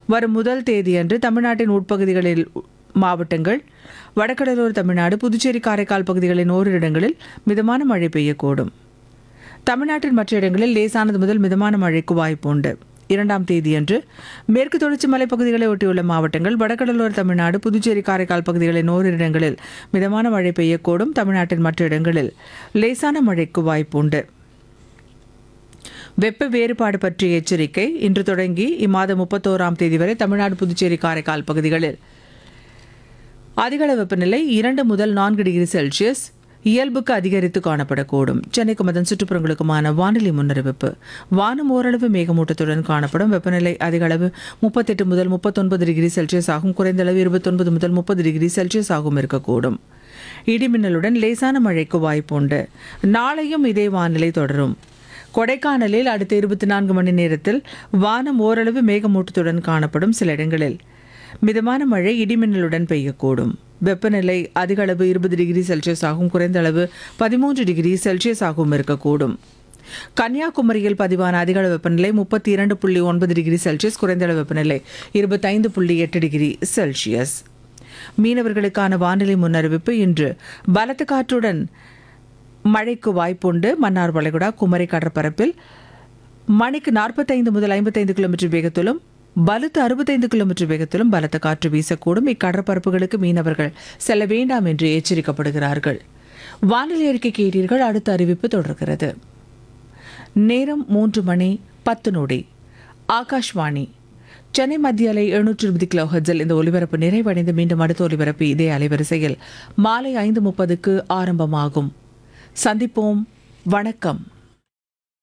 வரும் முதல் தேதியன்று தமிழ்நாட்டின் உட்பகுதிகளில் மாவட்டங்கள் வடகடலோர தமிழ்நாடு புதுச்சேரி காரைக்கால் பகுதிகளின் ஓரிரு இடங்களில் மிதமான மழை பெய்யக்கூடும் தமிழ்நாட்டின் மற்ற இடங்களில் லேசானது முதல் மிதமான மழைக்கு வாய்ப்புண்டு இரண்டாம் தேதியன்று மேற்கு தொடர்ச்சி மலைப்பகுதிகளை ஒட்டியுள்ள மாவட்டங்கள் வடகடலோர தமிழ்நாடு புதுச்சேரி காரைக்கால் பகுதிகளின் ஓரிரு இடங்களில் மிதமான மழை பெய்யக்கூடும் தமிழ்நாட்டின் மற்ற இடங்களில் லேசான மழைக்கு வாய்ப்புண்டு வெப்ப வேறுபாடு பற்றிய எச்சரிக்கை இன்று தொடங்கி இம்மாதம் முப்பத்தோராம் தேதி வரை தமிழ்நாடு புதுச்சேரி காரைக்கால் பகுதிகளில் அதிகள வெப்பநிலை இரண்டு முதல் நான்கு டிகிரி செல்சியஸ் இயல்புக்கு அதிகரித்து காணப்படக்கூடும் சென்னைக்கும் அதன் சுற்றுப்புறங்களுக்குமான வானிலை முன்னறிவிப்பு வானம் ஓரளவு மேகமூட்டத்துடன் காணப்படும் வெப்பநிலை அதிக அளவு முப்பத்தெட்டு முதல் முப்பத்தொன்பது டிகிரி செல்சியஸ் ஆகும் குறைந்த அளவு இருபத்தொன்பது முதல் முப்பது டிகிரி செல்சியஸ் ஆகும் இருக்கக்கூடும் இடிமின்னலுடன் லேசான மழைக்கு வாய்ப்புண்டு நாளையும் இதே வானிலை தொடரும் கொடைக்கானலில் அடுத்த இருபத்தி நான்கு மணி நேரத்தில் வானம் ஓரளவு மேகமூட்டத்துடன் காணப்படும் சில இடங்களில் மிதமான மழை இடிமின்னலுடன் பெய்யக்கூடும் வெப்பநிலை அதிக அளவு இருபது டிகிரி செல்சியஸ் ஆகும் குறைந்த அளவு பதிமூன்று டிகிரி செல்சியஸ் ஆகவும் இருக்கக்கூடும் கன்னியாகுமரியில் பதிவான அதிக அளவு வெப்பநிலை முப்பத்தி இரண்டு புள்ளி ஒன்பது டிகிரி செல்சியஸ் குறைந்த அளவு வெப்பநிலை இருபத்தைந்து புள்ளி எட்டு டிகிரி செல்சியஸ் மீனவர்களுக்கான வானிலை முன்னறிவிப்பு இன்று பலத்த காற்றுடன் மழைக்கு வாய்ப்புண்டு மன்னார் வளைகுடா குமரி கடற்பரப்பில் மணிக்கு நாற்பத்தைந்து முதல் ஐம்பத்தைந்து கிலோமீட்டர் வேகத்திலும் பலத்த அறுபத்தைந்து கிலோமீட்டர் வேகத்திலும் பலத்த காற்று வீசக்கூடும் இக்கடற்பரப்புகளுக்கு மீனவர்கள் செல்ல வேண்டாம் என்று எச்சரிக்கப்படுகிறார்கள் வானிலை அறிக்கை கேட்டீர்கள் அடுத்த அறிவிப்பு தொடர்கிறது நேரம் மூன்று மணி பத்து நொடி ஆகாஷ்வாணி சென்னை மத்திய அலை எழுநூற்று இருபது கிலோ ஹெட்ஸில் இந்த ஒலிபரப்பு நிறைவடைந்து மீண்டும் அடுத்த ஒலிபரப்பு இதே அலைவரிசையில் மாலை ஐந்து முப்பதுக்கு ஆரம்பமாகும் சந்திப்போம் வணக்கம்